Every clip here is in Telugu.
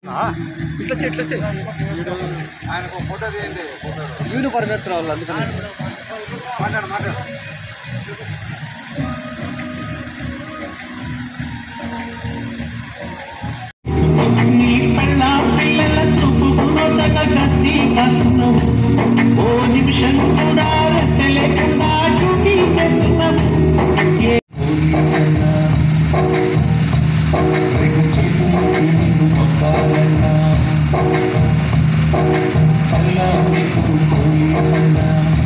ఇట్లా వచ్చి ఇట్లా వచ్చి ఆయనకు ఒక ఫోటో తీయండి ఫోటో యూనిఫామ్ వేసుకురావాలి అందుకని మాట్లాడు మాట్లాడు నీ పిల్ల పిల్లల చూపుకులో చక్క కస్తి కాస్తున్నావు ఓ నిమిషం కూడా రెస్ట్ లేకుండా డ్యూటీ చేస్తున్నావు ఏ ఊరికన్నా, రెండు చేతులు నిన్ను మొక్కాలన్నా, సల్లాని పోలీసన్నా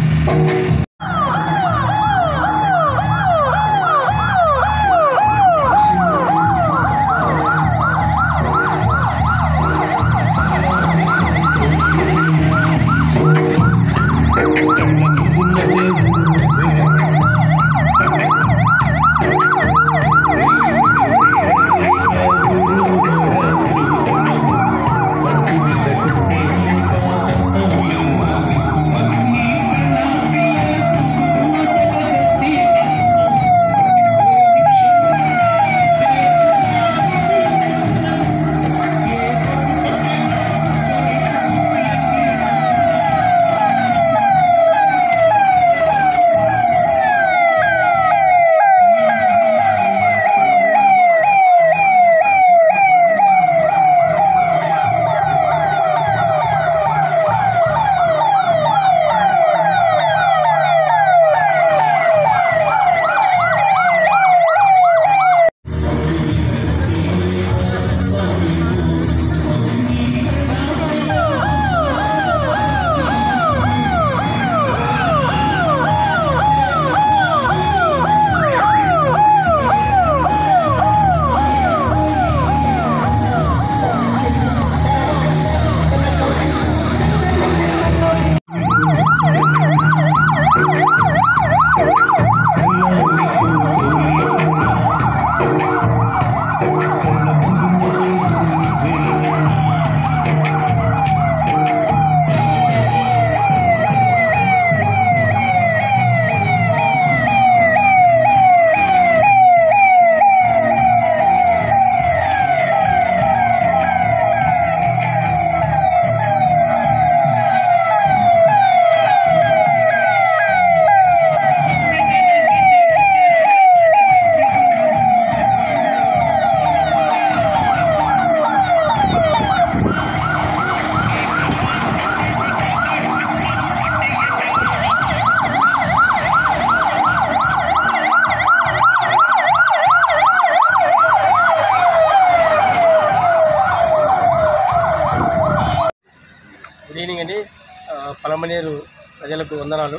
గుడ్ ఈవినింగ్ అండి ఆ, పలమనేరు ప్రజలకు వందనాలు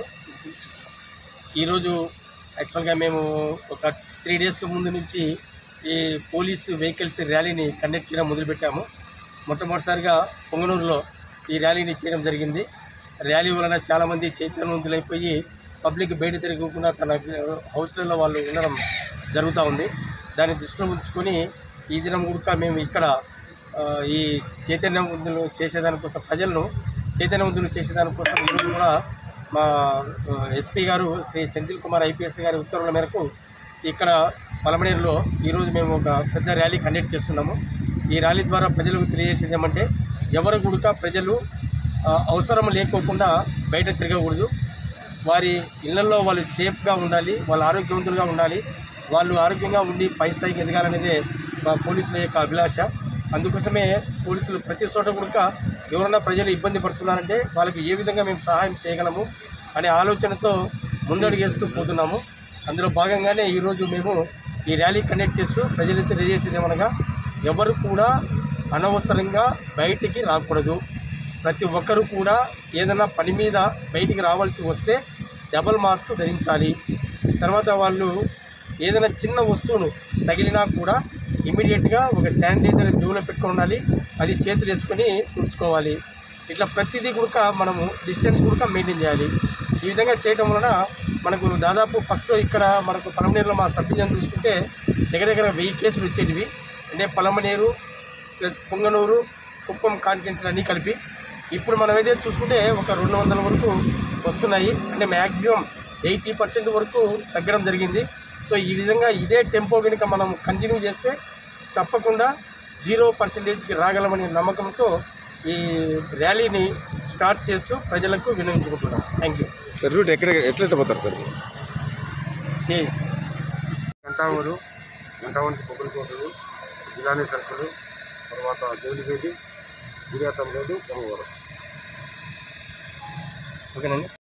ఈరోజు యాక్చువల్గా మేము ఒక త్రీ డేస్ ముందు నుంచి ఈ పోలీసు వెహికల్స్ ర్యాలీని కండక్ట్ చేయడం మొదలుపెట్టాము మొట్టమొదటిసారిగా పొంగనూరులో ఈ ర్యాలీని చేయడం జరిగింది ర్యాలీ వలన చాలామంది చైతన్యవంతులైపోయి పబ్లిక్ బయట తిరగకుండా తన హౌస్లలో వాళ్ళు ఉండడం జరుగుతూ ఉంది దాన్ని దృష్టిలో ఉంచుకొని ఈ దినం కూడా మేము ఇక్కడ ఆ, ఈ చైతన్యవంతులు చేసేదానికోసం ప్రజలను చైతన్యవంతులు చేసేదానికోసం ఈరోజు కూడా మా ఎస్పీ గారు శ్రీ సెంథిల్ కుమార్ ఐపీఎస్ గారి ఉత్తర్వుల మేరకు ఇక్కడ పలమనేరులో ఈరోజు మేము ఒక పెద్ద ర్యాలీ కండక్ట్ చేస్తున్నాము ఈ ర్యాలీ ద్వారా ప్రజలకు తెలియజేసేది ఏమంటే ఎవరు కూడా ప్రజలు ఆ, అవసరం లేకోకుండా బయట తిరగకూడదు వారి ఇళ్లలో వాళ్ళు సేఫ్గా ఉండాలి వాళ్ళు ఆరోగ్యవంతులుగా ఉండాలి వాళ్ళు ఆరోగ్యంగా ఉండి పై స్థాయికి ఎదగాలనేదే మా పోలీసుల యొక్క అభిలాష అందుకోసమే పోలీసులు ప్రతి చోట కూడా ఎవరైనా ప్రజలు ఇబ్బంది పడుతున్నారంటే వాళ్ళకి ఏ విధంగా మేము సహాయం చేయగలము అనే ఆలోచనతో ముందడుగేస్తూ పోతున్నాము అందులో భాగంగానే ఈరోజు మేము ఈ ర్యాలీ కండక్ట్ చేస్తూ ప్రజలకు తెలియజేసేది ఏమనగా ఎవరు కూడా అనవసరంగా బయటికి రాకూడదు ప్రతి ఒక్కరూ కూడా ఏదైనా పని మీద బయటికి రావాల్సి వస్తే డబల్ మాస్క్ ధరించాలి తర్వాత వాళ్ళు ఏదైనా చిన్న వస్తువును తగిలినా కూడా ఇమీడియట్గా ఒక శానిటైజర్ జోలో పెట్టుకొని ఉండాలి అది చేతులు వేసుకొని తుడుచుకోవాలి ఇట్లా ప్రతిదీ కూడా మనము డిస్టెన్స్ కూడా మెయింటైన్ చేయాలి ఈ విధంగా చేయడం వలన మనకు దాదాపు ఫస్ట్ ఇక్కడ మనకు పలమనేరులో మా సబ్ డివిజన్ చూసుకుంటే దగ్గర దగ్గర వెయ్యి కేసులు వచ్చేటివి అంటే పలమనేరు ప్లస్ పొంగనూరు కుప్పం కాన్స్టిట్యూన్సీలు అన్నీ కలిపి ఇప్పుడు మనం ఏదైతే చూసుకుంటే ఒక రెండు వందల వరకు వస్తున్నాయి అంటే మ్యాక్సిమం ఎయిటీ పర్సెంట్ వరకు తగ్గడం జరిగింది సో ఈ విధంగా ఇదే టెంపో కనుక మనం కంటిన్యూ చేస్తే తప్పకుండా జీరో పర్సెంటేజ్కి రాగలమనే నమ్మకంతో ఈ ర్యాలీని స్టార్ట్ చేస్తూ ప్రజలకు వినియోగించుకుంటున్నాం థ్యాంక్ యూ సార్ రూట్ ఎక్కడ ఎట్లా పోతారు సార్ సే గంటావూరు గంటావూరు పొగలు కోటలు జిలానీ సర్కిల్ తర్వాత జోలిపేటి గిరియాతం రోడ్డు పొంగవరం ఓకేనండి